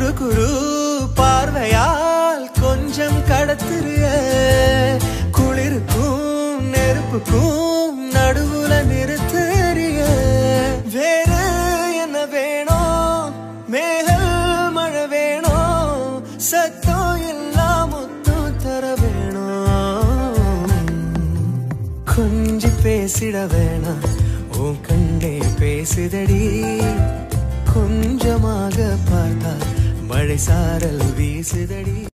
குறு குறு பார்வையால் கொஞ்சம் கடத்துறிய குளிருக்கும் நெருப்புக்கும் நடுவுல நிறுத்தறிய வேற என்ன வேணும் மேகல் மழை வேணும் சத்தம் எல்லாம் முத்தும் தர வேணும் கொஞ்சி பேசிட வேணாம் உன் கண்ணே பேசுதடி கொஞ்சமாக பார்த்தா மழை சாரல் வீசுதடி